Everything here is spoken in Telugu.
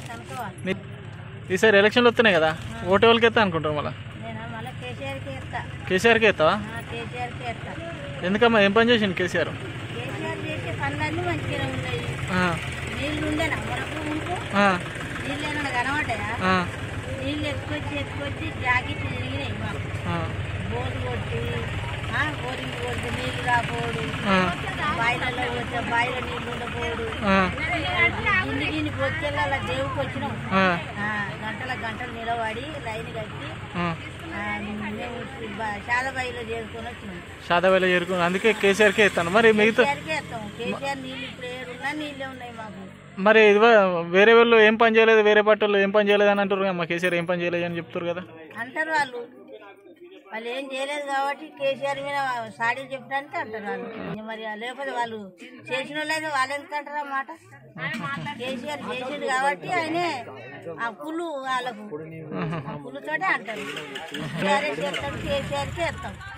కనుక వాళ్ళు నీ- ఈసారి ఎలక్షన్లు వస్తున్నాయి కదా ఓటు వాళ్ళకి ఎత్తా అనుకుంటారు మళ్ళీ నేను మళ్ళీ కేసీఆర్కి ఎత్తా కేసీఆర్కి ఎత్తావా ఆ, కేసీఆర్కి ఎత్తా ఎందుకమ్మా ఏం పని చేసిండు కేసీఆర్ కేసీఆర్ చేసే పనులన్నీ మంచిగానే ఉన్నాయి ఆ, నీళ్ళు ఉండేనా మనకు ఉంటూ ఆ, నీళ్ళు ఏమైనా కనబడ్డాయా ఆ, నీళ్ళు ఎక్కువచ్చి ఎక్కువచ్చి జాకెట్ తిరిగినాయి మాకు ఆ, బోర్డు కొట్టి ఆ, బోరింగ్ కొట్టి నీళ్ళు రాపోడు ఆ, బాయిలలో వచ్చే బాయిలో నీళ్ళు ఉండపోడు ఆ, గిన్ని గిన్ని పొచ్చెళ్ళ దేవుకి వచ్చినాం ఆ, ఆ, గంటల గంటలు నిలబడి లైన్ కట్టి ఆ. ఆ, మేము బ- శాలబాయిలో చేసుకొని వచ్చినాం శాదావేళ చేరుకుని అందుకే కేసీఆర్కే ఎత్తాను మరి మిగతా కేసీఆర్కే వేస్తాం కేసీఆర్ నీళ్ళు ఇప్పుడు ఏడున్నా నీళ్ళే ఉన్నాయి మాకు మరి ఇది వేరే వాళ్ళు ఏం పని చేయలేదు వేరే పార్టీలు ఏం పని చేయలేదు అని అంటారు అమ్మ కేసీఆర్ ఏం పని చేయలేదు అని చెప్తారు కదా అంటారు వాళ్ళు వాళ్ళు ఏం చేయలేదు కాబట్టి కేసీఆర్ మీద సాడీ చెప్పడానికి అంటారు వాళ్ళు ఇంక మరి లేకపోతే వాళ్ళు చేసిన వాళ్ళు అయితే వాళ్ళు ఎందుకు అంటారు ఆ మాట కేసీఆర్ చేసిండు కాబట్టి ఆయనే ఆ కుళ్ళు వాళ్ళకు ఆ కుళ్ళుతోటే అంటారు కేసీఆర్ చేస్తాడు కేసీఆర్కి వేస్తాం